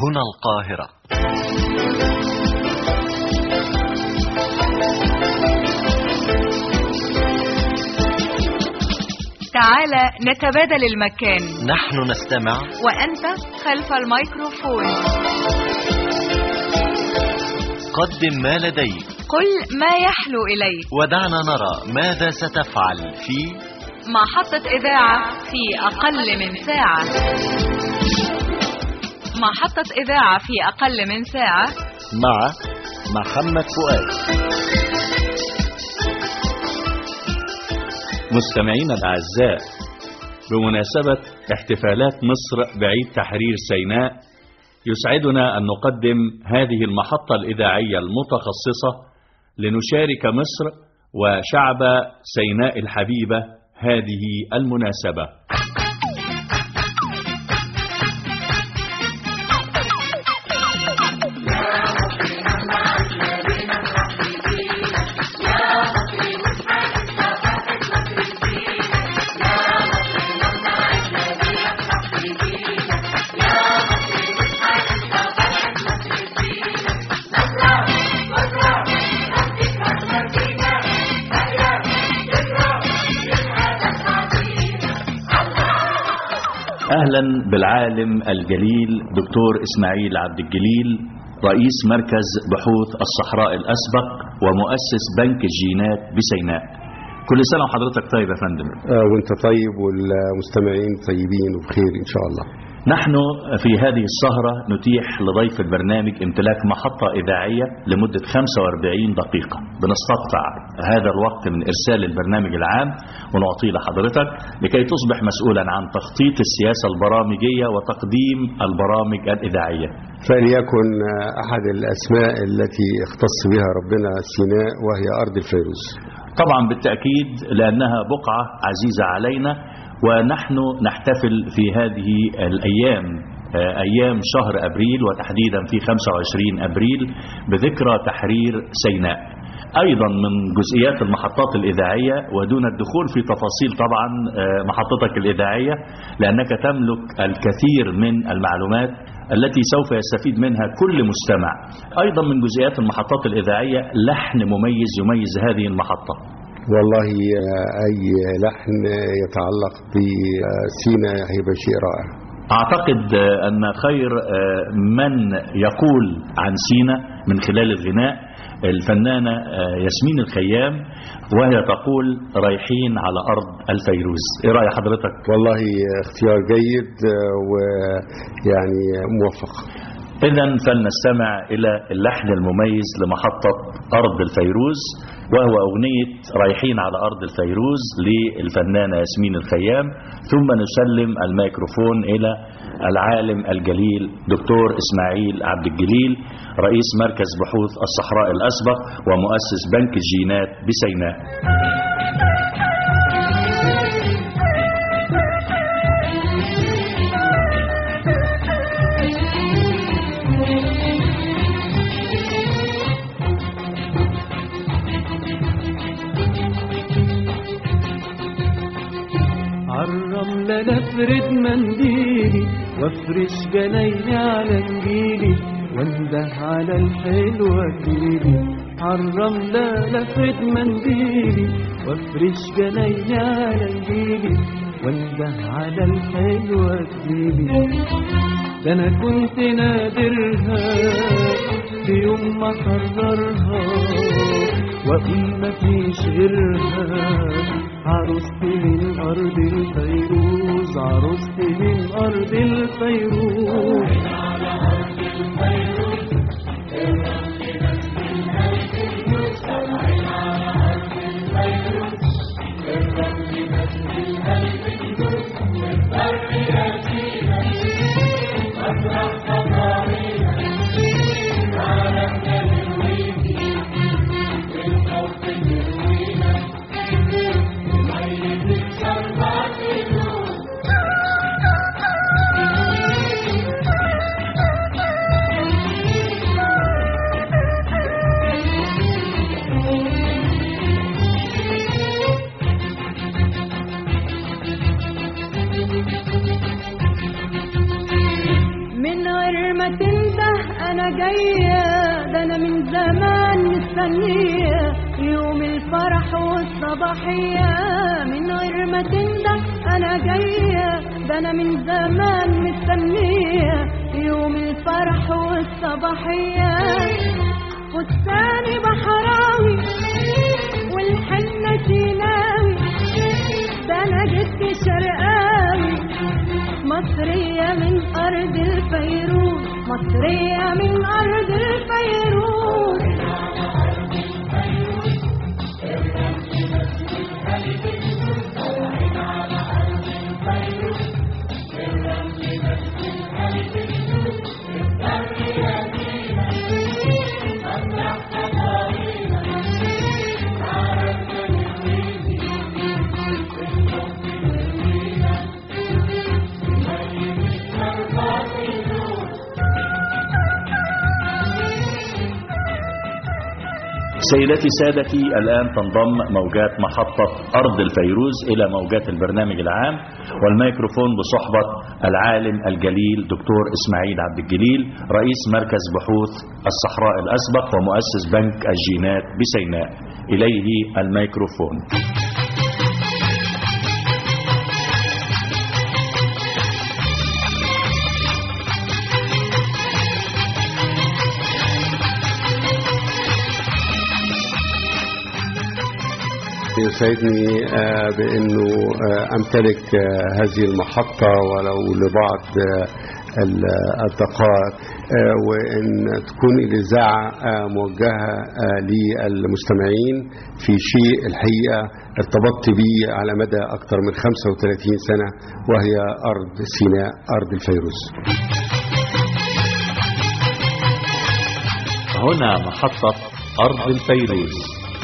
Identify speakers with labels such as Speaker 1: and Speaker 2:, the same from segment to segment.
Speaker 1: هنا القاهرة
Speaker 2: تعال نتبادل المكان
Speaker 1: نحن نستمع
Speaker 2: وأنت خلف الميكروفون
Speaker 1: قدم ما لديك
Speaker 2: قل ما يحلو إليك
Speaker 1: ودعنا نرى ماذا ستفعل في
Speaker 2: محطة إذاعة في أقل من ساعة محطة إذاعة في أقل من ساعة
Speaker 3: مع محمد فؤاد مستمعينا الأعزاء بمناسبة احتفالات مصر بعيد تحرير سيناء يسعدنا أن نقدم هذه المحطة الإذاعية المتخصصة لنشارك مصر وشعب سيناء الحبيبة هذه المناسبة أهلا بالعالم الجليل دكتور إسماعيل عبد الجليل رئيس مركز بحوث الصحراء الأسبق ومؤسس بنك الجينات بسيناء كل سنة وحضرتك طيب يا فندم
Speaker 4: آه، وانت طيب والمستمعين طيبين وبخير ان شاء الله
Speaker 3: نحن في هذه السهرة نتيح لضيف البرنامج امتلاك محطة إذاعية لمدة 45 دقيقة بنستقطع هذا الوقت من إرسال البرنامج العام ونعطيه لحضرتك لكي تصبح مسؤولا عن تخطيط السياسة البرامجية وتقديم البرامج الإذاعية
Speaker 4: فليكن آه، احد الاسماء التي اختص بها ربنا سيناء وهي ارض الفيروز
Speaker 3: طبعا بالتأكيد لأنها بقعة عزيزة علينا ونحن نحتفل في هذه الأيام آه، أيام شهر أبريل وتحديدا في 25 أبريل بذكرى تحرير سيناء أيضا من جزئيات المحطات الإذاعية ودون الدخول في تفاصيل طبعا آه، محطتك الإذاعية لأنك تملك الكثير من المعلومات التي سوف يستفيد منها كل مستمع أيضا من جزئيات المحطات الإذاعية لحن مميز يميز هذه المحطة
Speaker 4: والله آه، اي لحن يتعلق بسينا هيبقى شيء رائع
Speaker 3: أعتقد آه، أن خير آه، من يقول عن سينا من خلال الغناء الفنانة آه، ياسمين الخيام وهي تقول رايحين على أرض الفيروز إيه رأي حضرتك؟
Speaker 4: والله اختيار جيد آه، ويعني موفق
Speaker 3: إذا فلنستمع إلى اللحن المميز لمحطة أرض الفيروز وهو أغنية رايحين على أرض الفيروز للفنانة ياسمين الخيام ثم نسلم الميكروفون إلى العالم الجليل دكتور إسماعيل عبد الجليل رئيس مركز بحوث الصحراء الأسبق ومؤسس بنك الجينات بسيناء
Speaker 5: عالرملة نفرد منديلي وافرش جنايني على نجيلي وانده على الحلوة جيلي عالرملة نفرد منديلي وافرش جنايني على نجيلي وانده على الحلوة جيلي ده انا كنت نادرها في يوم ما حررها واقول مفيش غيرها عروستي من أرض الفيروز عروستي من أرض الفيروز
Speaker 6: تنده انا جايه ده انا من زمان مستنيه يوم الفرح والصباحيه من غير ما تنده انا جايه ده انا من زمان مستنيه يوم الفرح والصباحيه فستاني بحراوي والحنه سيناوي ده انا جبت شرقاوي مصرية من أرض الفيروز مصرية من أرض الفيروز
Speaker 3: سيداتي سادتي الآن تنضم موجات محطة أرض الفيروز إلى موجات البرنامج العام والميكروفون بصحبة العالم الجليل دكتور إسماعيل عبد الجليل رئيس مركز بحوث الصحراء الأسبق ومؤسس بنك الجينات بسيناء إليه الميكروفون
Speaker 4: يسعدني آه، بأنه آه، أمتلك آه، هذه المحطة ولو لبعض آه، ال- الدقائق آه، وأن تكون الإذاعة آه، موجهة آه، للمستمعين في شيء الحقيقة ارتبطت به على مدى أكثر من 35 سنة وهي أرض سيناء أرض الفيروز
Speaker 3: هنا محطة أرض الفيروز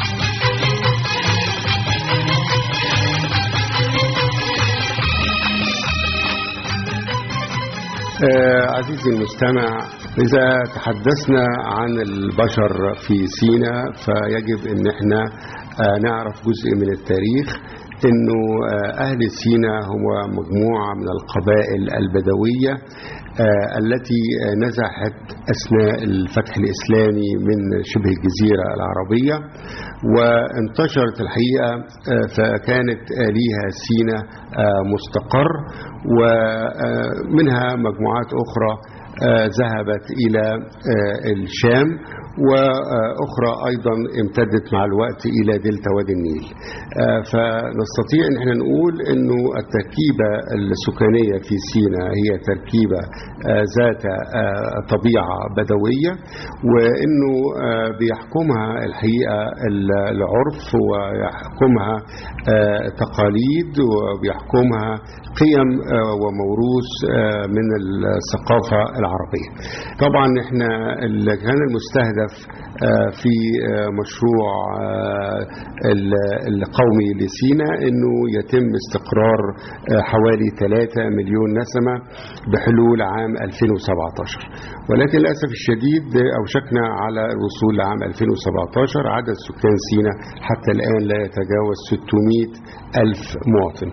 Speaker 4: آه، عزيزي المستمع إذا تحدثنا عن البشر في سينا فيجب أن احنا آه، نعرف جزء من التاريخ أنه آه، أهل سينا هو مجموعة من القبائل البدوية آه، التي آه، نزحت أثناء الفتح الإسلامي من شبه الجزيرة العربية وانتشرت الحقيقة آه، فكانت آه، ليها سينا آه، مستقر ومنها مجموعات أخرى آه، ذهبت إلى آه، الشام وأخرى أيضا امتدت مع الوقت إلى دلتا وادي النيل آه، فنستطيع أن احنا نقول أنه التركيبة السكانية في سينا هي تركيبة آه، ذات آه، طبيعة بدوية وأنه آه، بيحكمها الحقيقة ال- العرف ويحكمها آه، تقاليد وبيحكمها قيم آه، وموروث آه، من الثقافة العربية طبعا احنا اللي كان المستهدف آه، في آه، مشروع آه، ال- القومي لسينا انه يتم استقرار آه، حوالي 3 مليون نسمة بحلول عام 2017 ولكن للأسف الشديد اوشكنا على الوصول لعام 2017 عدد سكان سينا حتى الآن لا يتجاوز 600 ألف مواطن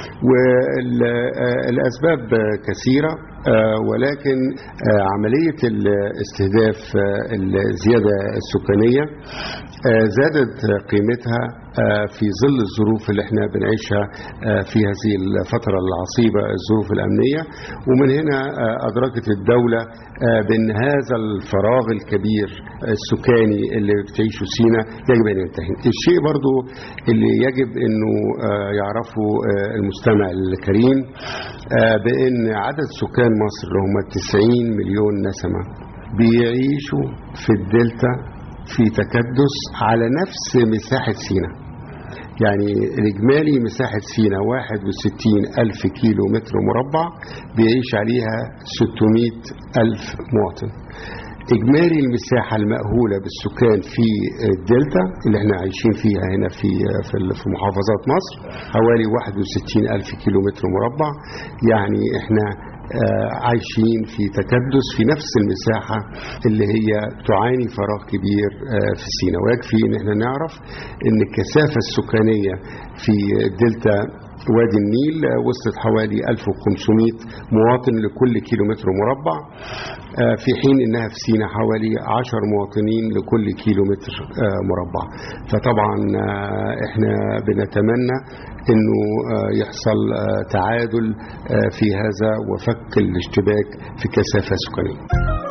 Speaker 4: والأسباب كثيرة آه، ولكن آه، عملية الاستهداف آه، الزيادة السكانية آه، زادت قيمتها آه، في ظل الظروف اللي احنا بنعيشها آه، في هذه الفترة العصيبة الظروف الأمنية ومن هنا آه، أدركت الدولة آه، بأن هذا الفراغ الكبير السكاني اللي بتعيشه سينا يجب أن ينتهي الشيء برضو اللي يجب أنه آه، يعرفه آه، المستمع الكريم آه، بأن عدد سكان مصر اللي هم 90 مليون نسمة بيعيشوا في الدلتا في تكدس على نفس مساحة سينا يعني الإجمالي مساحة سينا 61 ألف كيلو متر مربع بيعيش عليها 600 ألف مواطن إجمالي المساحة المأهولة بالسكان في الدلتا اللي احنا عايشين فيها هنا في في ال- في محافظات مصر حوالي 61 ألف كيلو متر مربع يعني احنا آه، عايشين في تكدس في نفس المساحة اللي هي تعاني فراغ كبير آه، في سيناء ويكفي ان احنا نعرف ان الكثافة السكانية في الدلتا وادي النيل آه، وصلت حوالي 1500 مواطن لكل كيلومتر مربع آه، في حين انها في سينا حوالي 10 مواطنين لكل كيلومتر آه، مربع فطبعا آه، احنا بنتمنى انه آه، يحصل آه، تعادل آه، في هذا وفك الاشتباك في الكثافه السكانيه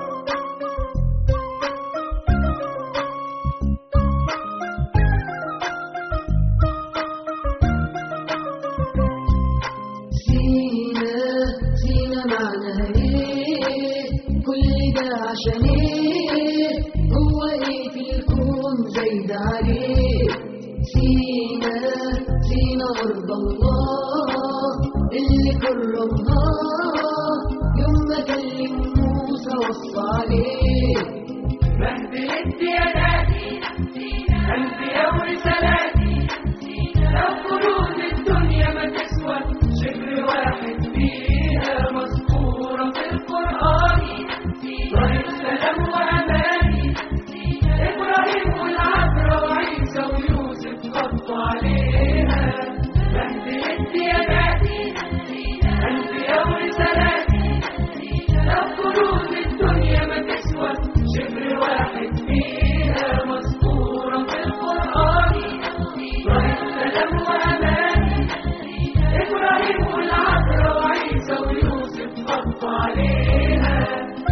Speaker 7: سينا سينا معناها ايه كل ده عشان ايه هو ايه في الكون زايد عليه سينا سينا ارض الله اللي كرمها يوم ما كلم موسى وصى عليه
Speaker 8: بهدلت يداتي أنبياء ورسالاتي لو كنوز الدنيا ما تسوى شبر واحد فيها مذكورة في القرآن طريق سلام وأماني إبراهيم والعذراء وعيسى ويوسف غطوا عليها بهدلت يداتي أنبياء ورسالاتي لو كنوز الدنيا ما تسوى شبر واحد فيها مذكورة في القرآن طريق سلام وأمان إبراهيم والعذراء وعيسى ويوسف غطوا عليها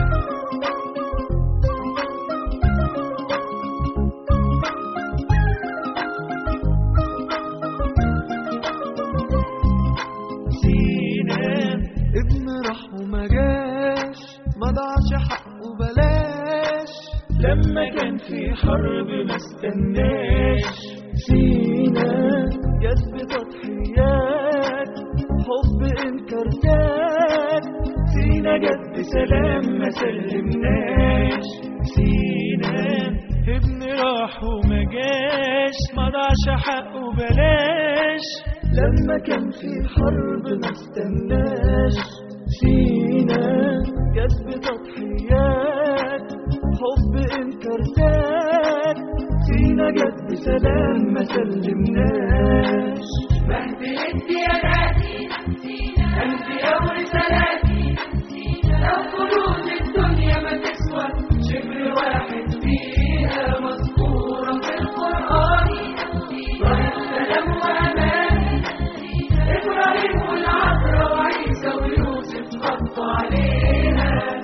Speaker 5: سينا ابن راح وما جاش ما ضاعش حقه بلاش لما كان في حرب ما استناش سينا جذب تضحيات حب انكرتات سينا جد سلام ما سلمناش سينا ابن راح وما جاش ما ضاعش حقه بلاش لما كان في حرب ما استناش سينا جذب تضحيات حب انكرتات سينا جد سلام ما سلمناش
Speaker 8: بهدلت يداتي أنبياء ورسالاتي لو كنوز الدنيا ما تسوى شبر واحد فيها مذكورة في القرآن طريق سلام وأمان إبراهيم والعذراء وعيسى ويوسف غطوا عليها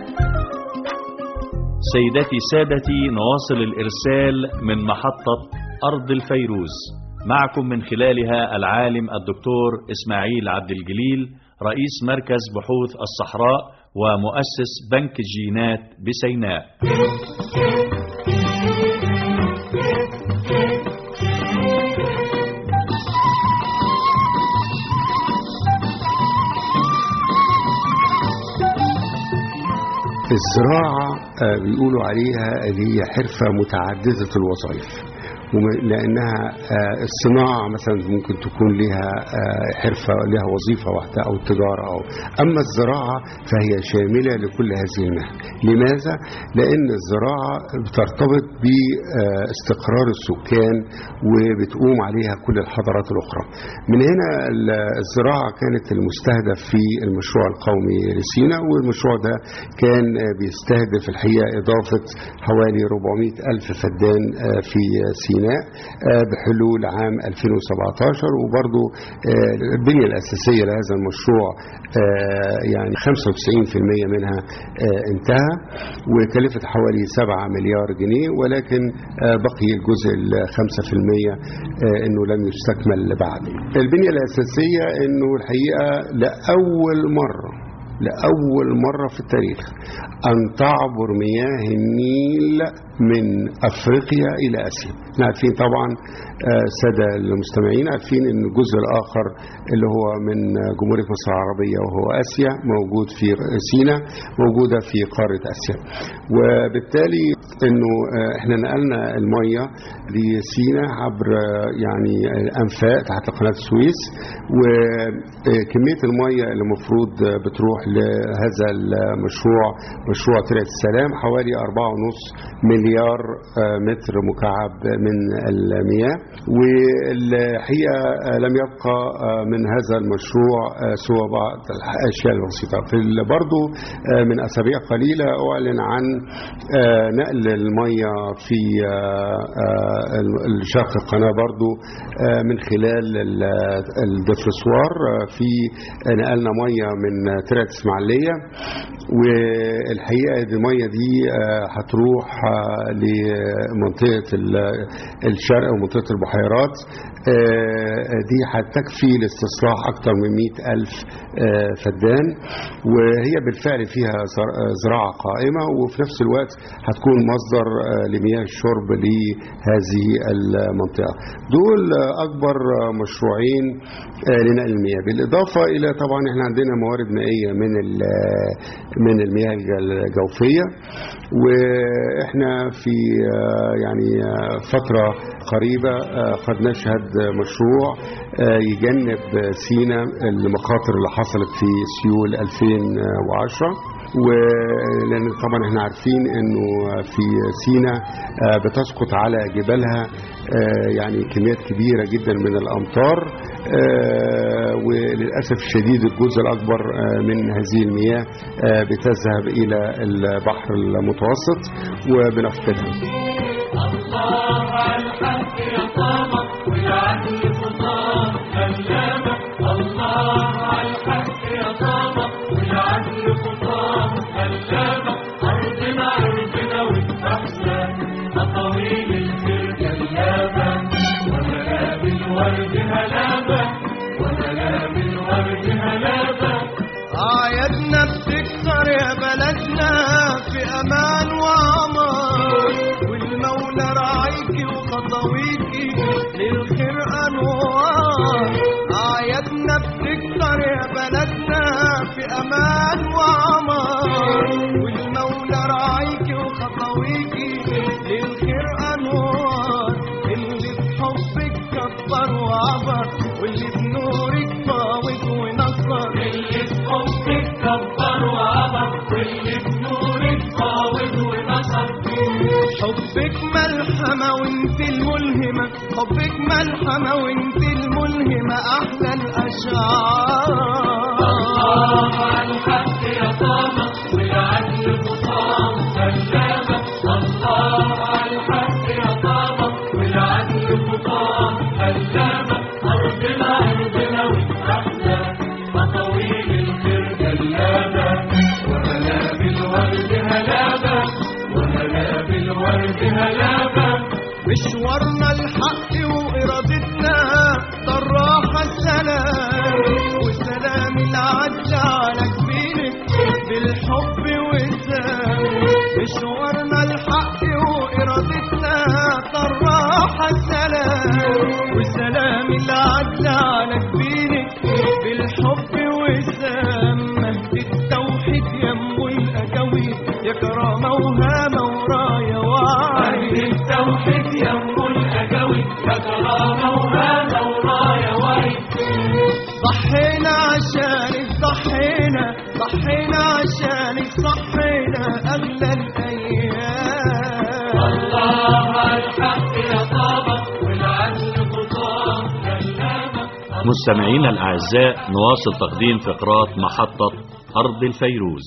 Speaker 3: سيدتي سادتي نواصل الإرسال من محطة أرض الفيروز معكم من خلالها العالم الدكتور إسماعيل عبد الجليل رئيس مركز بحوث الصحراء ومؤسس بنك الجينات بسيناء
Speaker 4: الزراعة آه، بيقولوا عليها اللي هي حرفة متعددة الوظائف وم- لأنها آه، الصناعة مثلا ممكن تكون لها آه، حرفة لها وظيفة واحدة أو تجارة أو أما الزراعة فهي شاملة لكل هذه المهن لماذا؟ لأن الزراعة بترتبط باستقرار السكان وبتقوم عليها كل الحضارات الأخرى من هنا ال- الزراعة كانت المستهدف في المشروع القومي لسينا والمشروع ده كان آه، بيستهدف الحقيقة إضافة حوالي 400 ألف فدان آه، في سيناء آه، بحلول عام 2017 وبرضو آه، البنية الأساسية لهذا المشروع آه، يعني 95% منها آه، انتهى وكلفت حوالي 7 مليار جنيه ولكن آه، بقي الجزء ال 5% آه، انه لم يستكمل بعد البنية الأساسية انه الحقيقة لأول مرة لأول مرة في التاريخ أن تعبر مياه النيل من أفريقيا إلى آسيا احنا عارفين طبعا آه، السادة المستمعين عارفين أن الجزء الآخر اللي هو من جمهورية مصر العربية وهو آسيا موجود في سيناء موجودة في قارة آسيا وبالتالي انه آه، احنا نقلنا الميه لسينا عبر آه، يعني انفاق تحت قناه السويس وكميه الميه اللي المفروض آه، بتروح لهذا المشروع مشروع ترعه السلام حوالي 4.5 مليار آه، متر مكعب من المياه والحقيقه آه، لم يبقى آه، من هذا المشروع آه، سوى بعض الاشياء البسيطه في ال- برضو آه، من اسابيع قليله اعلن عن آه، نقل الميه في آه، آه، الشرق القناه برضو آه، من خلال ال- الدفرسوار آه، في نقلنا ميه من ترعه اسماعيليه والحقيقه دي الميه دي آه، هتروح آه، لمنطقه ال- الشرق ومنطقه البحيرات آه، دي هتكفي لاستصلاح اكثر من 100 الف آه، فدان وهي بالفعل فيها زر- آه، زراعه قائمه وفي نفس الوقت هتكون مصدر آه، لمياه الشرب لهذه المنطقه دول آه، اكبر آه، مشروعين آه، لنقل المياه بالاضافه الى طبعا احنا عندنا موارد مائيه من ال- من المياه الج- الجوفيه واحنا في آه، يعني آه، فتره قريبه آه، قد نشهد مشروع آه، يجنب سينا المخاطر اللي حصلت في سيول 2010 ولان طبعا احنا عارفين انه في سينا آه، بتسقط على جبالها آه، يعني كميات كبيره جدا من الامطار آه، وللاسف الشديد الجزء الاكبر آه، من هذه المياه آه، بتذهب الى البحر المتوسط وبنفقدها
Speaker 8: الله على الحق يا طابة والعدل فطار غلابة الله على الحق يا طابة والعدل فطار غلابة أرضنا أرضنا والتحسن أطاويل الخير جلابة وملاب الورد هلابة وملاب الورد هلابة
Speaker 5: أعيادنا بتكتر يا بلدنا في أمان وأمان والمولى راعيكي وخطويكي للخير أنوار أعيادنا بتكتر يا بلدنا في أمان وأمان والمولى راعيكي وخطويكي للخير أنوار اللي بحبك كبر وعبر واللي بنورك فاوض ونصر
Speaker 8: اللي بحبك كبر وعبر واللي بنورك فاوض ونصر
Speaker 5: حبك ملحمة وانت الملهمة حبك ملحمة وانت الملهمة أحلى الأشعار
Speaker 8: الله على الحق يا طابة والعدل فطام غلابة الله على الحق يا طابة والعدل فطام غلابة أرضنا أرضنا والأحلى مطاويل الخير جلابة وملاب الورد هلابة وملاب الورد هلابة
Speaker 5: مشوارنا الحق وإرادتنا طراحة السلام وسلام العدل على كبيرك بالحب والسلام مشوارنا الحق وإرادتنا طراحة السلام وسلام العدل على كبيرك بالحب والسلام مهد التوحيد يم الأجاويد يا كرامة وهامة وراية وعين
Speaker 8: التوحيد يم الأجوي يا كرامة وهذا ورايا وعي
Speaker 5: ضحينا عشانك ضحينا ضحينا عشانك صحينا أغلى الأيام
Speaker 8: الله على الحق يا طابة والعدل خطام غلابة
Speaker 3: مستمعينا الأعزاء نواصل تقديم فقرات محطة أرض الفيروز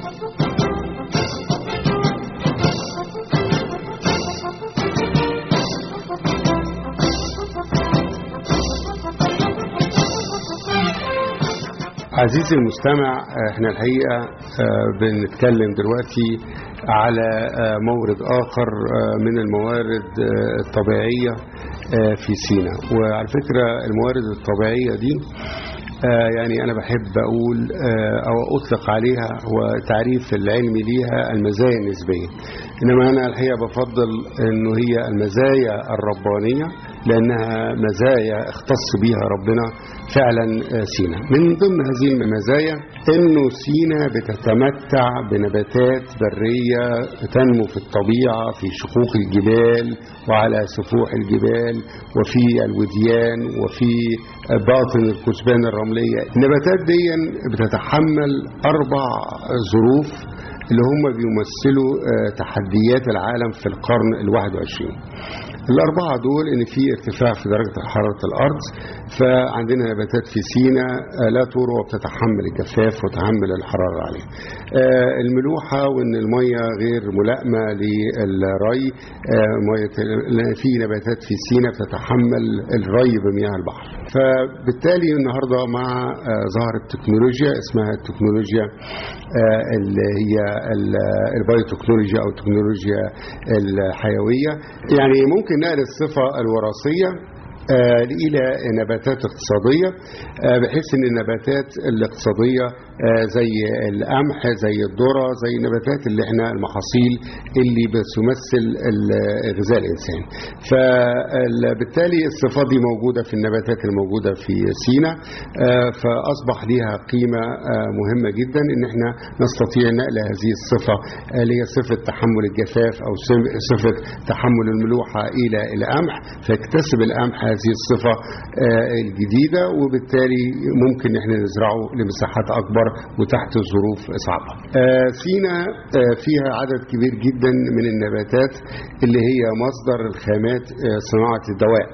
Speaker 4: عزيزي المستمع احنا الحقيقة آه، بنتكلم دلوقتي على آه، مورد آخر آه، من الموارد آه، الطبيعية آه، في سيناء وعلى فكرة الموارد الطبيعية دي آه، يعني أنا بحب أقول آه، أو أطلق عليها هو تعريف العلمي ليها المزايا النسبية إنما أنا الحقيقة بفضل إنه هي المزايا الربانية لأنها مزايا اختص بها ربنا فعلا آه، سينا من ضمن هذه المزايا أنه سينا بتتمتع بنباتات برية تنمو في الطبيعة في شقوق الجبال وعلى سفوح الجبال وفي الوديان وفي باطن الكثبان الرملية النباتات دي بتتحمل أربع ظروف اللي هم بيمثلوا آه، تحديات العالم في القرن الواحد وعشرين الأربعة دول إن في ارتفاع في درجة حرارة الأرض فعندنا نباتات في سينا آه، لا تروى وبتتحمل الجفاف وتحمل الحرارة عليه آه، الملوحة وإن المية غير ملائمة للري آه، مية ال- في نباتات في سينا بتتحمل الري بمياه البحر فبالتالي النهاردة مع آه، ظهر التكنولوجيا اسمها التكنولوجيا آه، اللي هي ال- البايوتكنولوجيا أو التكنولوجيا الحيوية يعني ممكن نقل الصفة الوراثية آه، إلى نباتات اقتصادية آه، بحيث أن النباتات الاقتصادية آه، زي القمح زي الذرة زي النباتات اللي احنا المحاصيل اللي بتمثل ال- غذاء الإنسان فبالتالي الصفات دي موجودة في النباتات الموجودة في سينا آه، فأصبح ليها قيمة آه، مهمة جدا ان احنا نستطيع نقل هذه الصفة آه، اللي هي صفة تحمل الجفاف أو سم- صفة تحمل الملوحة إلى القمح فيكتسب القمح هذه الصفة آه، الجديدة وبالتالي ممكن ان احنا نزرعه لمساحات أكبر وتحت ظروف صعبة آه، سينا آه، فيها عدد كبير جدا من النباتات اللي هي مصدر الخامات آه، صناعة الدواء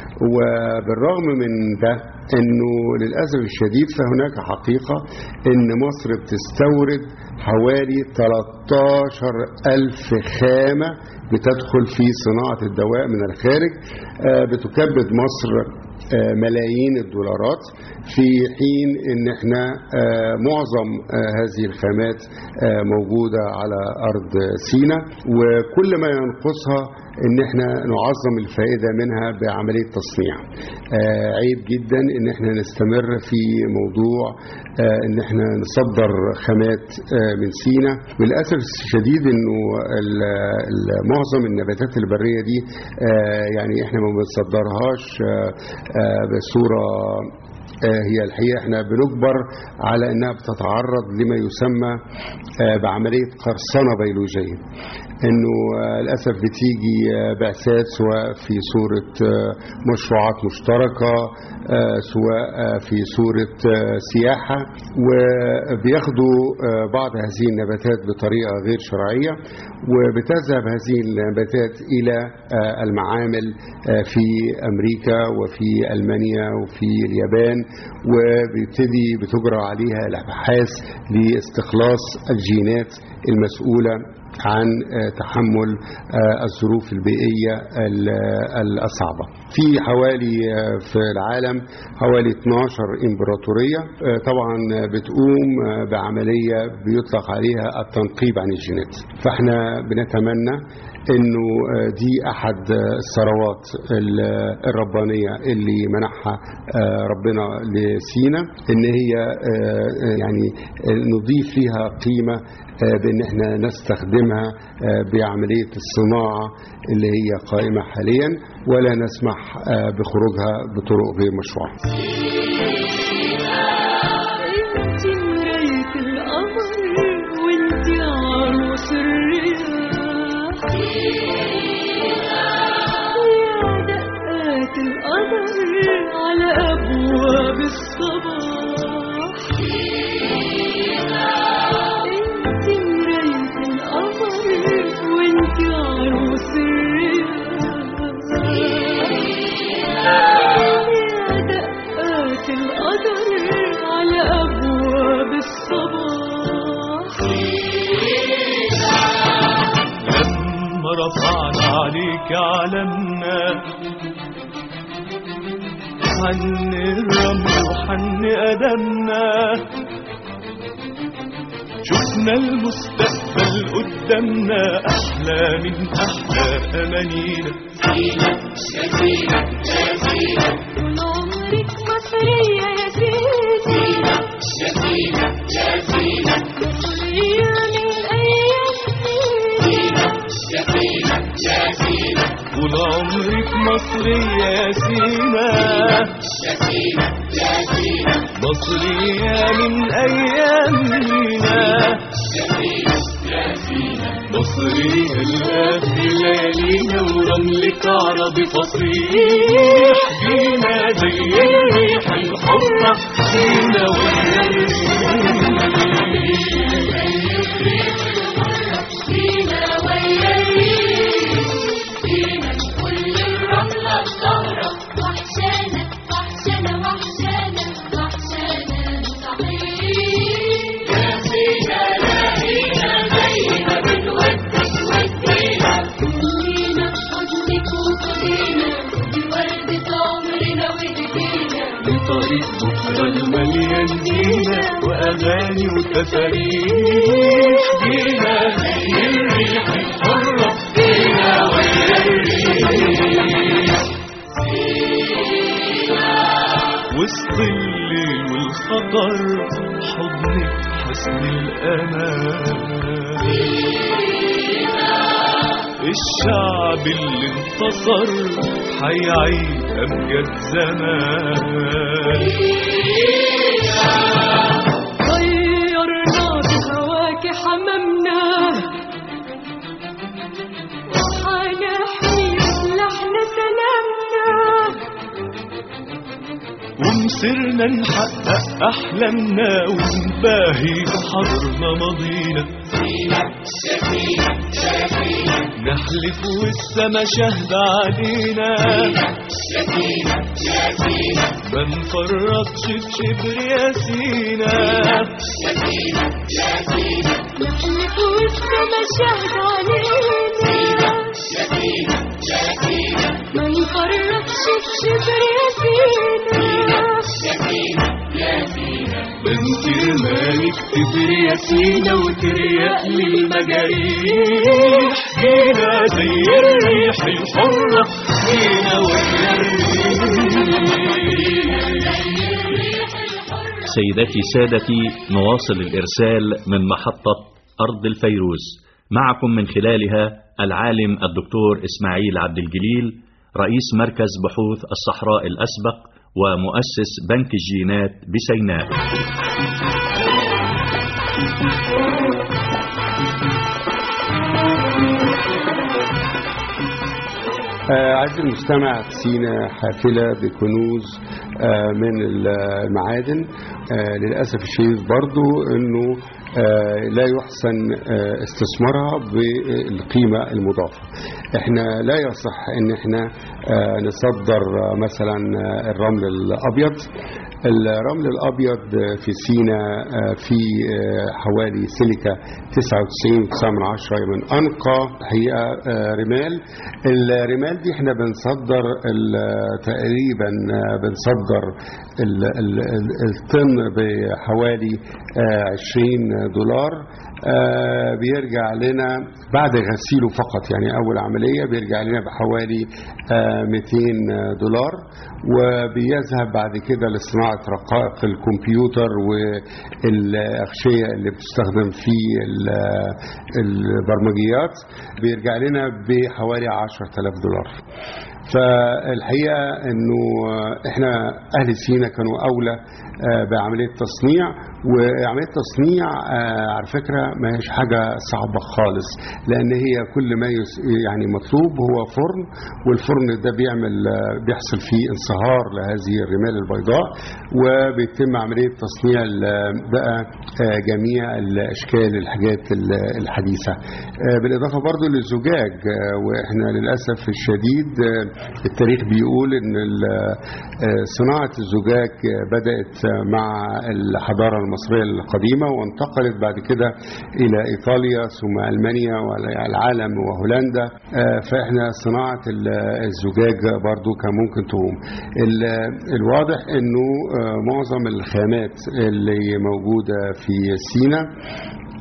Speaker 4: وبالرغم من ده انه للاسف الشديد فهناك حقيقه ان مصر بتستورد حوالي 13 ألف خامة بتدخل في صناعة الدواء من الخارج آه، بتكبد مصر آه، ملايين الدولارات في حين ان احنا آه، معظم آه، هذه الخامات آه، موجودة على ارض سينا وكل ما ينقصها ان احنا نعظم الفائدة منها بعملية تصنيع آه، عيب جدا ان احنا نستمر في موضوع آه، ان احنا نصدر خامات آه، من سينا وللاسف الشديد انه ال- ال- معظم النباتات البرية دي آه، يعني احنا ما بنصدرهاش آه، آه، بصورة آه، هي الحقيقة احنا بنجبر على انها بتتعرض لما يسمى آه، بعملية قرصنة بيولوجية انه آه، للاسف بتيجي آه، بعثات سواء في صورة آه، مشروعات مشتركة آه، سواء آه، في صورة آه، سياحة وبياخدوا آه، بعض هذه النباتات بطريقة غير شرعية وبتذهب هذه النباتات إلى آه، المعامل آه، في أمريكا وفي ألمانيا وفي اليابان وبيبتدي بتجرى عليها الأبحاث لاستخلاص الجينات المسؤولة عن آه، تحمل آه، الظروف البيئية ال- ال- الصعبة في حوالي آه، في العالم حوالي 12 إمبراطورية آه، طبعا بتقوم آه، بعملية بيطلق عليها التنقيب عن الجينات فاحنا بنتمنى انه آه، دي احد آه، الثروات ال- الربانيه اللي منحها آه، ربنا لسينا ان هي آه، آه، يعني آه، نضيف ليها قيمه آه، بان احنا نستخدمها آه، بعمليه الصناعه اللي هي قائمه حاليا ولا نسمح آه، بخروجها بطرق غير مشروعه
Speaker 6: انت مراية القمر وانت عروس الرياح يا دقات القمر على ابواب الصباح انت مراية القمر وانت عروس الرياح يا دقات القدر على أبواب الصباح
Speaker 8: لما رفعنا عليك علمنا حن الرمل وحن قدمنا شفنا المستقبل قدامنا أحلى من أحلى أمانينا
Speaker 6: طول عمرك مصرية يا سيدي مصرية من أيام
Speaker 8: طول
Speaker 5: طول عمرك مصرية يا سينا مصرية من أيامنا مصرية الأهل ليالينا ورملك عربي فصيح جينا زي الريح الحرة جينا ويا
Speaker 6: فينا ويا الريح فينا كل الرملة الطاهرة وحشانة وحشانة وحشانة وحشانة صحيح يا سينا لاقينا زينا بنودك ودينا كلنا حضنك وفضينا بوردة عمرنا وهدينا
Speaker 5: بطريق بكرة المليان جينا وأغاني وتفاريح جينا زي الريح الحرة جينا ويا الريح وسط الليل والخطر حضنك حسن الأمان الشعب اللي انتصر حيعيد أمجد زمان
Speaker 6: غيرنا بهواك حممنا وحنحمي لحن سلامنا
Speaker 5: ومسرنا نحقق أحلامنا ونباهي بحضرنا ماضينا نحلف والسما شهد علينا ما نفرطش في شبر يا سينا
Speaker 6: نحلف والسما شهد علينا ما نفرطش في شبر يا سينا
Speaker 5: بنطير ما نكتب يا سينا وتريق لي المجاريح جينا زي الريح الحرة جينا ويا الريح
Speaker 3: سيداتي سادتي نواصل الإرسال من محطة أرض الفيروز معكم من خلالها العالم الدكتور إسماعيل عبد الجليل رئيس مركز بحوث الصحراء الأسبق ومؤسس بنك الجينات بسيناء
Speaker 4: آه، عز المستمع سينا حافلة بكنوز آه، من المعادن آه، للأسف الشديد برضو أنه آه، لا يحسن آه، استثمارها بالقيمة المضافة احنا لا يصح ان احنا آه، نصدر آه، مثلا آه، الرمل الأبيض الرمل الأبيض في سينا آه، في آه، حوالي سيليكا 99.9 من أنقى حقيقة آه، رمال الرمال دي احنا بنصدر ال- تقريبا آه، بنصدر ال- ال- ال- الطن بحوالي آه، 20 دولار آه، بيرجع لنا بعد غسيله فقط يعني أول عملية بيرجع لنا بحوالي آه، 200 دولار وبيذهب بعد كده لصناعة رقائق الكمبيوتر والأغشية اللي بتستخدم في ال- البرمجيات بيرجع لنا بحوالي 10000 دولار فالحقيقة انه احنا اهل سينا كانوا اولى آه، بعملية تصنيع وعملية تصنيع آه، على فكرة ما هيش حاجة صعبة خالص لان هي كل ما يس- يعني مطلوب هو فرن والفرن ده بيعمل آه، بيحصل فيه انصهار لهذه الرمال البيضاء وبيتم عملية تصنيع ال- بقى آه، جميع الاشكال الحاجات ال- الحديثة آه، بالاضافة برضو للزجاج آه، واحنا للأسف الشديد آه، التاريخ بيقول ان ال- آه، صناعة الزجاج آه، بدأت آه، مع الحضارة المصرية القديمة وانتقلت بعد كده إلى إيطاليا ثم ألمانيا والعالم وهولندا آه، فإحنا صناعة ال- الزجاج برضو كان ممكن تقوم ال- الواضح أنه آه، معظم الخامات اللي موجودة في سينا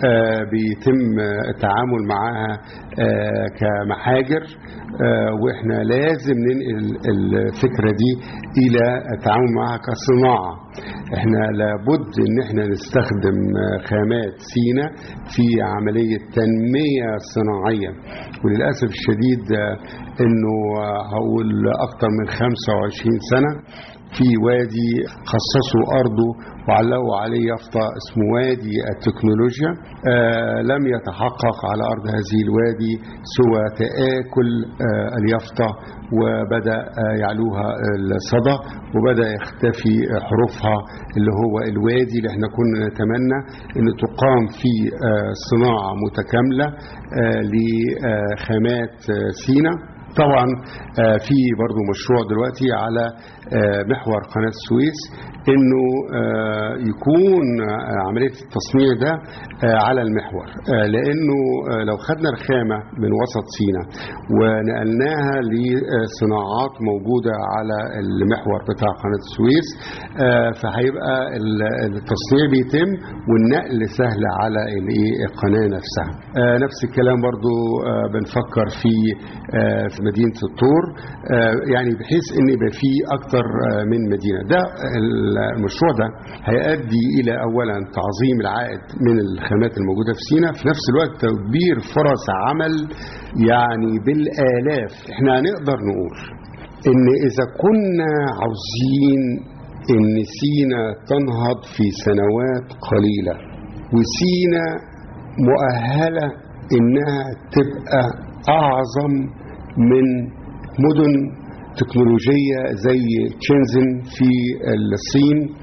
Speaker 4: آه، بيتم آه، التعامل معاها آه، كمحاجر آه، واحنا لازم ننقل الفكرة دي الى التعامل معاها كصناعة احنا لابد ان احنا نستخدم آه، خامات سينا في عملية تنمية صناعية وللأسف الشديد آه، انه آه، هقول اكتر من 25 سنة في وادي خصصوا أرضه وعلقوا عليه يافطة اسمه وادي التكنولوجيا آه لم يتحقق على أرض هذه الوادي سوى تآكل آه اليافطة وبدأ آه يعلوها الصدى وبدأ يختفي حروفها اللي هو الوادي اللي احنا كنا نتمنى أن تقام فيه آه صناعة متكاملة آه لخامات آه سينا طبعا آه، في برضو مشروع دلوقتي على آه، محور قناة السويس انه آه، يكون آه، عملية التصنيع ده آه، على المحور آه، لانه آه، لو خدنا الخامة من وسط سينا ونقلناها لصناعات موجودة على المحور بتاع قناة السويس آه، فهيبقى ال- التصنيع بيتم والنقل سهل على الإيه؟ القناة نفسها آه، نفس الكلام برضو آه، بنفكر في آه، في مدينة الطور آه، يعني بحيث ان يبقى في اكتر آه، من مدينة ده المشروع ده هيؤدي الى اولا تعظيم العائد من الخامات الموجودة في سينا في نفس الوقت توفير فرص عمل يعني بالالاف احنا هنقدر نقول ان اذا كنا عاوزين ان سينا تنهض في سنوات قليلة وسينا مؤهلة انها تبقى اعظم من مدن تكنولوجية زي تشينزن في الصين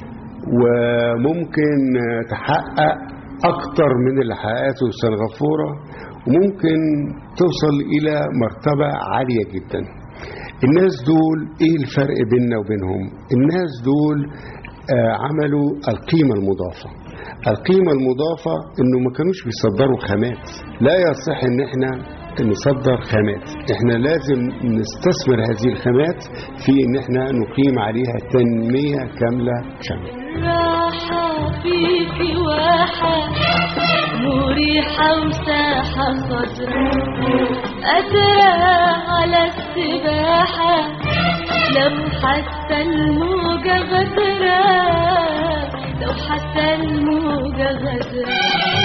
Speaker 4: وممكن تحقق أكتر من اللي حققته سنغافورة وممكن توصل إلى مرتبة عالية جدا الناس دول إيه الفرق بيننا وبينهم الناس دول آه، عملوا القيمة المضافة القيمة المضافة انه ما كانوش بيصدروا خامات لا يصح ان احنا نصدر خامات احنا لازم نستثمر هذه الخامات في ان احنا نقيم عليها تنمية كاملة شاملة
Speaker 6: راحة فيك واحة مريحة وساحة خضراء قادرة على السباحة لو حتى الموجة غدرة لو حتى الموجة غدرة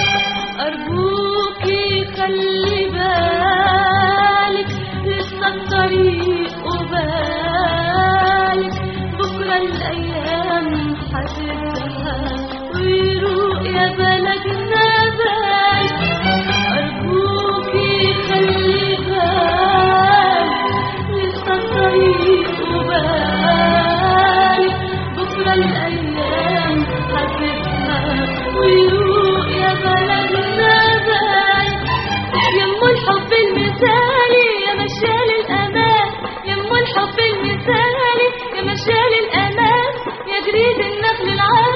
Speaker 6: أرجوكي خلي بالك لسه الطريق وبالك بكرة الأيام هتبقى ويروق يا بلدنا بالك أرجوكي خلي بالك لسه الطريق وبالك بكرة الأيام هتبقى ويروق يا بلدنا بالك يم الحب المثالي يا مشال الأمان يم الحب المثالي يا مشال الأمان يا جريد النخل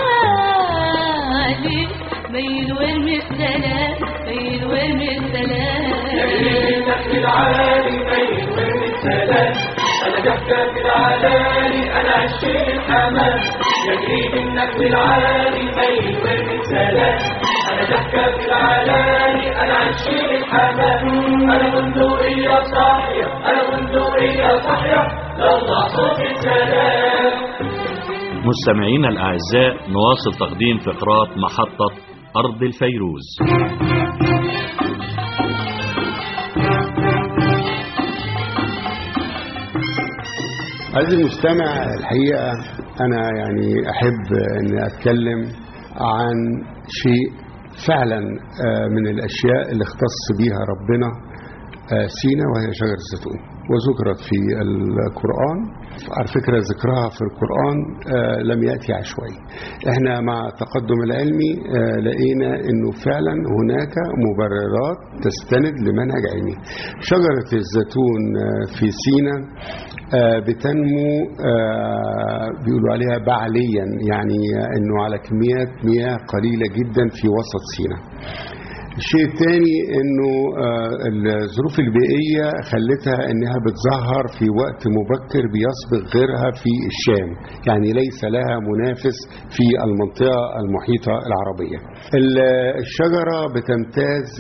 Speaker 6: العالي ميل وارمي السلام ميل وارمي السلام
Speaker 8: النخل العالي ميل وارمي السلام انا ضحكة في العلالي انا عشيق الحمام يا جريد النخل العالي ميل وارمي السلام انا ضحكة في العلالي انا عشيق الحمام انا بندقية صاحية انا بندقية صاحية يلا صوت السلام
Speaker 3: مستمعينا الأعزاء نواصل تقديم فقرات محطة أرض الفيروز
Speaker 4: عزيزي المستمع الحقيقة أنا يعني أحب أن أتكلم عن شيء فعلا آه، من الأشياء اللي اختص بيها ربنا آه، سينا وهي شجرة الزيتون وذكرت في القرآن على فكرة ذكرها في القرآن آه، لم يأتي عشوائي احنا مع التقدم العلمي آه، لقينا انه فعلا هناك مبررات تستند لمنهج علمي شجرة الزيتون آه، في سينا آه، بتنمو آه، بيقولوا عليها بعليا يعني آه، انه على كميات مياه قليلة جدا في وسط سينا الشيء الثاني انه آه، الظروف البيئيه خلتها انها بتظهر في وقت مبكر بيسبق غيرها في الشام يعني ليس لها منافس في المنطقه المحيطه العربيه ال- الشجره بتمتاز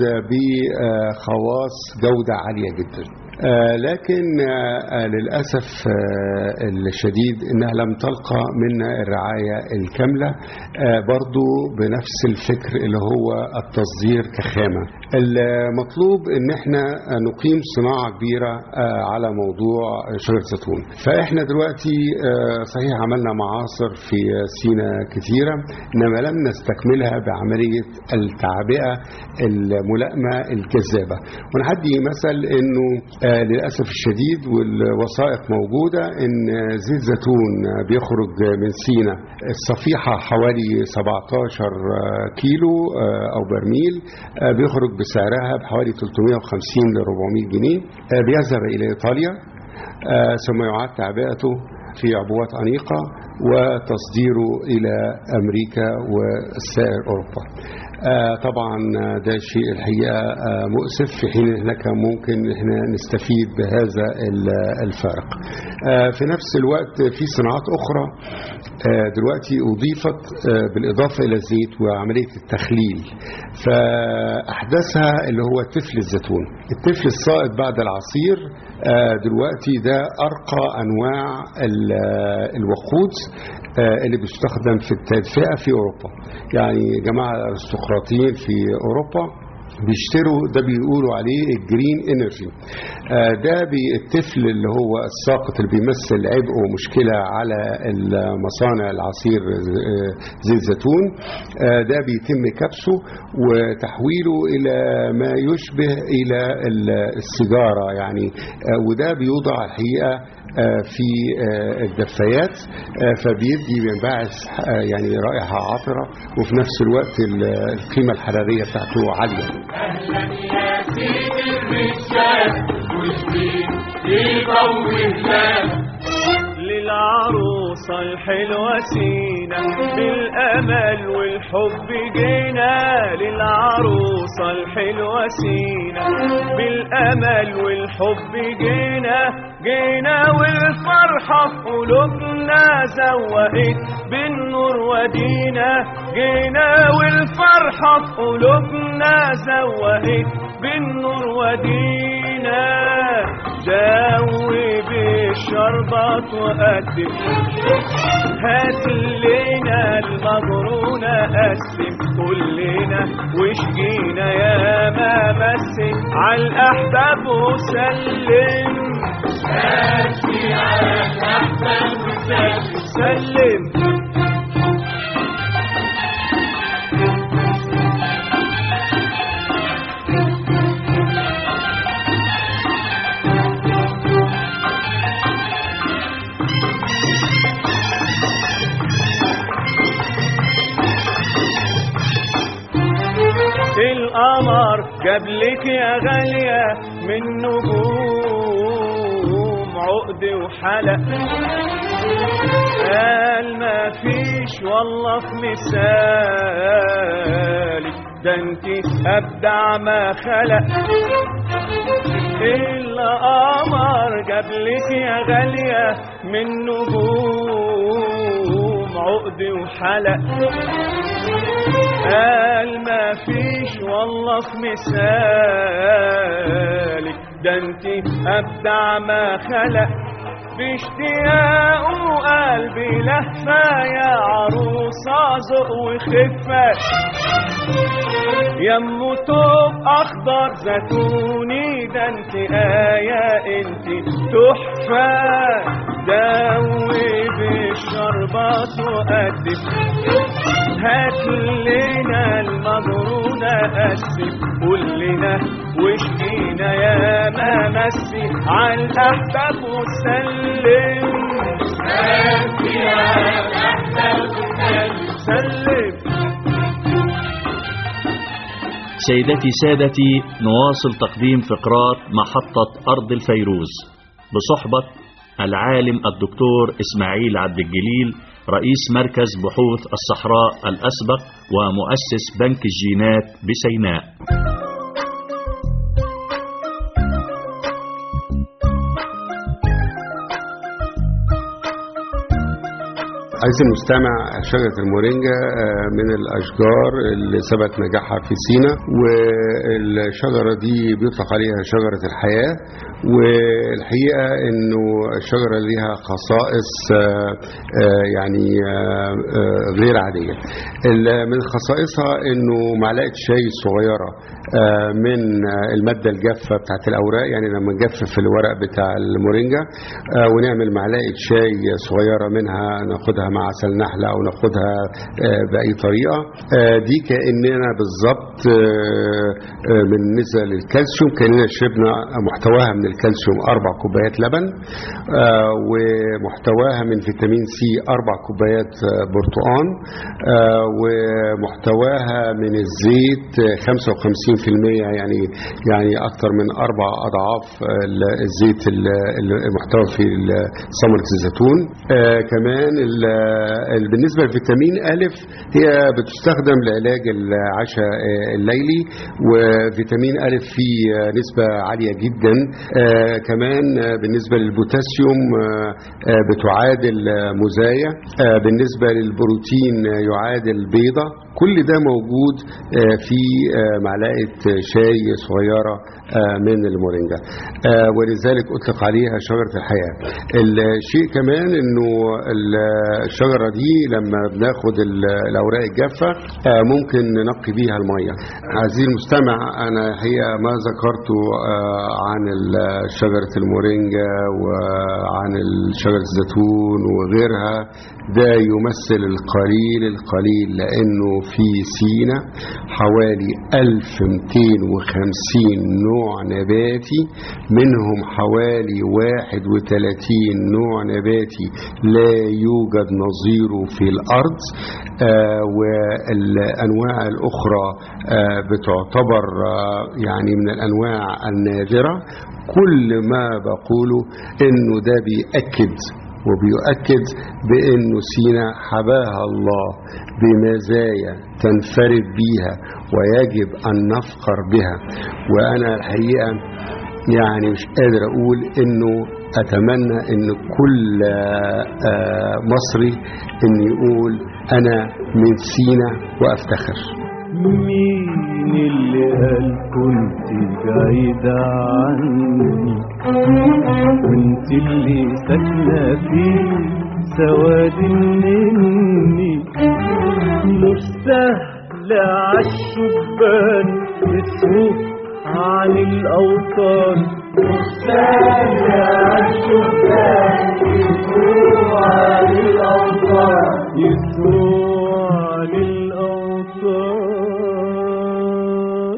Speaker 4: بخواص جوده عاليه جدا آه، لكن آه، آه، للأسف آه، الشديد أنها لم تلقى منا الرعاية الكاملة آه، برضو بنفس الفكر اللي هو التصدير كخامة المطلوب ان احنا نقيم صناعة كبيرة آه، على موضوع شجرة الزيتون فاحنا دلوقتي آه، صحيح عملنا معاصر في سينا كثيرة انما لم نستكملها بعملية التعبئة الملائمة الجذابة ونحدي مثل انه آه، للأسف الشديد والوثائق موجودة ان زيت زيتون بيخرج من سينا الصفيحة حوالي 17 كيلو آه، او برميل آه، بيخرج بسعرها بحوالي 350 ل 400 جنيه آه، بيذهب الى ايطاليا آه، ثم يعاد تعبئته في عبوات أنيقة وتصديره إلى أمريكا وسائر أوروبا آه، طبعا آه، ده شيء الحقيقة آه، مؤسف في حين ان احنا كان ممكن احنا نستفيد بهذا ال- الفارق آه، في نفس الوقت في صناعات أخرى آه، دلوقتي أضيفت آه، بالإضافة إلى الزيت وعملية التخليل فأحدثها اللي هو تفل الزيتون التفل السائط بعد العصير آه، دلوقتي ده أرقى أنواع ال- آه، الوقود آه، اللي بيستخدم في التدفئة في أوروبا يعني جماعة الأرستقراطيين في أوروبا بيشتروا ده بيقولوا عليه الجرين انرجي آه، ده بي- الطفل اللي هو الساقط اللي بيمثل عبء ومشكله على المصانع العصير آه، زيت زيتون آه، ده بيتم كبسه وتحويله الى ما يشبه الى ال- السيجاره يعني آه، وده بيوضع الحقيقه آه، في آه، الدفايات آه، فبيدي بينبعث آه، يعني رائحه عطره وفي نفس الوقت ال- القيمه الحراريه بتاعته عاليه
Speaker 5: أهلا يا سيدي الرجال وجديد يضوي هلال
Speaker 8: للعروسة الحلوة سينا بالأمل والحب جينا للعروسة الحلوة سينا بالأمل والحب جينا جينا والفرحة في قلوبنا زوقت بالنور ودينا جينا والفرحة في قلوبنا زوقت بالنور ودينا جاوب الشربات وقدم هات لنا المغرونة قسم كلنا وشجينا يا ما مسك على الأحباب وسلم
Speaker 5: ماشي على الأحسن وسلم
Speaker 8: سلم القمر جابلك يا غالية من نجوم عقد وحلق قال ما فيش والله في مثالك ده انت ابدع ما خلق القمر جابلك يا غالية من نجوم عقد وحلق قال ما فيش والله في مثالك ده انت ابدع ما خلق باشتياق وقلبي لهفة يا عروسة ذوق وخفة يمو توب اخضر زيتوني ده انت آية انت تحفة دوي بالشربات وقدم هات لنا المجرونة قسم كلنا وشكينا يا ما مسي على الأحباب وسلم
Speaker 5: ماشي على الأحسن وسلم
Speaker 8: سلم
Speaker 3: سيدتي سادتي نواصل تقديم فقرات محطة أرض الفيروز بصحبة العالم الدكتور إسماعيل عبد الجليل رئيس مركز بحوث الصحراء الأسبق ومؤسس بنك الجينات بسيناء
Speaker 4: عايز المستمع شجرة المورينجا آه، من الأشجار اللي ثبت نجاحها في سينا والشجرة دي بيطلق عليها شجرة الحياة والحقيقة انه الشجرة ليها خصائص آه، آه، يعني آه، آه، غير عادية ال- من خصائصها انه معلقة شاي صغيرة آه، من آه، المادة الجافة بتاعت الأوراق يعني لما نجفف الورق بتاع المورينجا آه، ونعمل معلقة شاي صغيرة منها ناخدها مع عسل نحلة أو ناخدها آه، بأي طريقة آه، دي كأننا بالظبط آه، آه، بالنسبة للكالسيوم كأننا شربنا محتواها من الكالسيوم أربع كوبايات لبن آه، ومحتواها من فيتامين سي أربع كوبايات آه، برتقان آه، ومحتواها من الزيت آه، 55% يعني يعني أكثر من أربع أضعاف ال- الزيت ال- المحتوى في ال- ثمرة الزيتون آه، كمان ال- ال- بالنسبة لفيتامين ألف هي بتستخدم لعلاج العشاء آه، الليلي وفيتامين ألف فيه آه، نسبة عالية جدا آه، كمان آه، بالنسبة للبوتاسيوم آه، آه، بتعادل آه، مزايا آه، بالنسبة للبروتين آه، يعادل بيضة كل ده موجود آه، في آه، معلقة شاي صغيرة آه، من المورينجا آه، ولذلك أطلق عليها شجرة الحياة الشيء كمان أنه الشجرة دي لما بناخد ال- الأوراق الجافة آه، ممكن ننقي بيها المية عزيزي المستمع أنا الحقيقة ما ذكرته آه، عن ال- شجرة المورينجا وعن شجرة الزيتون وغيرها ده يمثل القليل القليل لأنه في سينا حوالي 1250 نوع نباتي منهم حوالي 31 نوع نباتي لا يوجد نظيره في الأرض آه والأنواع الأخرى آه بتعتبر آه يعني من الأنواع النادرة كل ما بقوله إنه ده بيأكد وبيؤكد بأنه سينا حباها الله بمزايا تنفرد بيها ويجب أن نفخر بها وأنا الحقيقة يعني مش قادر أقول أنه أتمنى أن كل آه، مصري أن يقول أنا من سينا وأفتخر
Speaker 9: مين اللي قال كنت بعيدة عني وانت اللي ساكنة في سواد مني مش سهل عالشبان يسوق عن الأوطان مش سهل عالشبان يسوق عن الأوطان يسوق عن الأوطان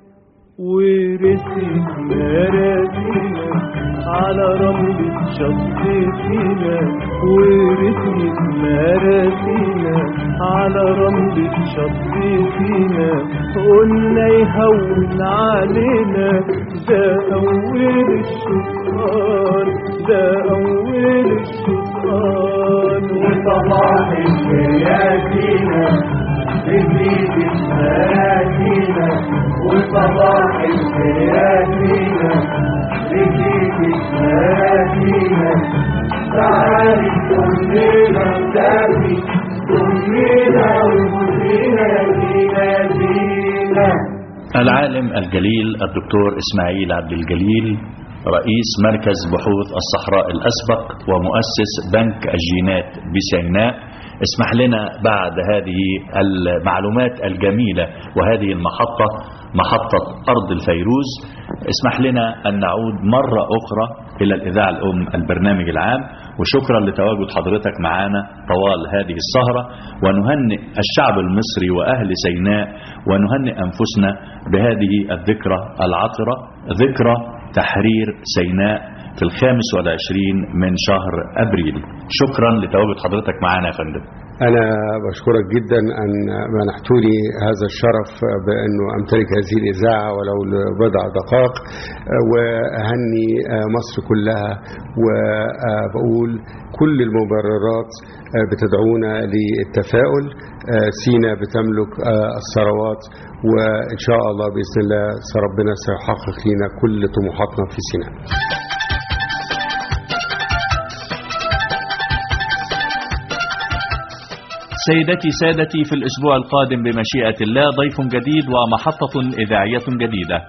Speaker 9: ورثت مراسينا على رملة شط سينا ورثت مراسينا على رملة شط سينا قلنا يهون علينا ده أول الشيطان ده أول الشيطان وصباح الشياطين بنزيد المراكينا وصباح الشياطين بنزيد المراكينا تعالي كلنا نسوي كلنا وكلنا زينا زينا
Speaker 3: العالم الجليل الدكتور إسماعيل عبد الجليل رئيس مركز بحوث الصحراء الأسبق ومؤسس بنك الجينات بسيناء اسمح لنا بعد هذه المعلومات الجميلة وهذه المحطة محطة أرض الفيروز اسمح لنا أن نعود مرة أخرى إلى الإذاعة الأم البرنامج العام وشكرا لتواجد حضرتك معنا طوال هذه السهرة ونهنئ الشعب المصري وأهل سيناء ونهنئ أنفسنا بهذه الذكرى العطرة ذكرى تحرير سيناء في الخامس والعشرين من شهر أبريل شكرا لتواجد حضرتك معنا يا فندم
Speaker 4: أنا بشكرك جدا أن منحتوني هذا الشرف بأنه أمتلك هذه الإذاعة ولو لبضع دقائق وأهني مصر كلها وبقول كل المبررات بتدعونا للتفاؤل سينا بتملك الثروات وإن شاء الله بإذن الله ربنا سيحقق لنا كل طموحاتنا في سيناء
Speaker 3: سيدتي سادتي في الأسبوع القادم بمشيئة الله ضيف جديد ومحطة إذاعية جديدة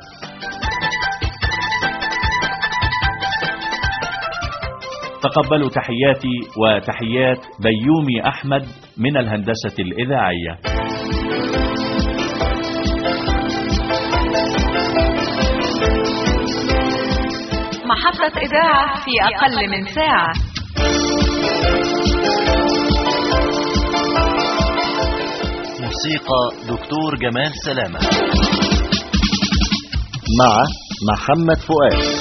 Speaker 3: تقبلوا تحياتي وتحيات بيومي أحمد من الهندسة الإذاعية
Speaker 2: محطة إذاعة في أقل من ساعة
Speaker 1: موسيقى دكتور جمال سلامة
Speaker 10: مع محمد فؤاد